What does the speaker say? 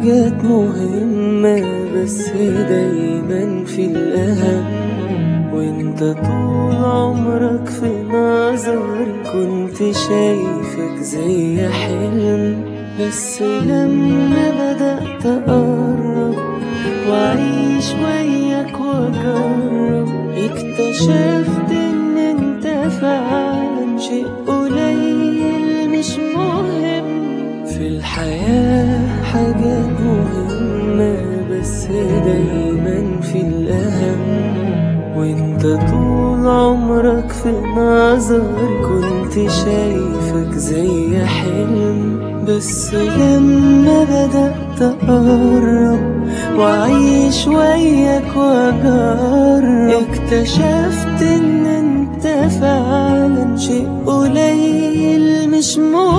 حاجات مهمة بس دايما في الأهم وانت طول عمرك في نظري كنت شايفك زي حلم بس لما بدأت أقرب وأعيش وياك وأجرب اكتشفت إن انت فعلا شيء قليل مش مهم في الحياة حاجات مهمة بس دايما في الأهم وانت طول عمرك في نظري كنت شايفك زي حلم بس لما بدأت أقرب وأعيش وياك وأجرب اكتشفت إن انت فعلا شيء قليل مش مهم